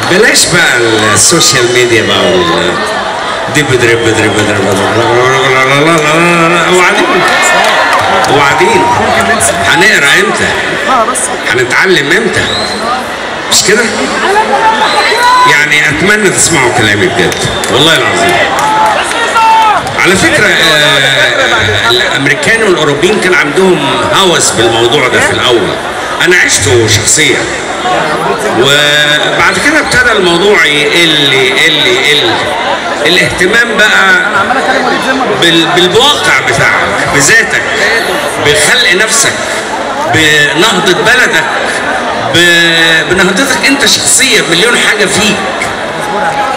بلاش بقى السوشيال ميديا بقى وال دب درب درب درب وبعدين وبعدين هنقرا امتى؟ هنتعلم امتى؟ مش كده؟ يعني اتمنى تسمعوا كلامي بجد والله العظيم على فكرة آه، الأمريكان والأوروبيين كان عندهم هوس بالموضوع ده في الأول أنا عشته شخصيا وبعد كده ابتدى الموضوع يقل يقل يقل الاهتمام بقى بال- بالواقع بتاعك بذاتك بخلق نفسك بنهضة بلدك ب- بنهضتك انت شخصيا مليون حاجة فيك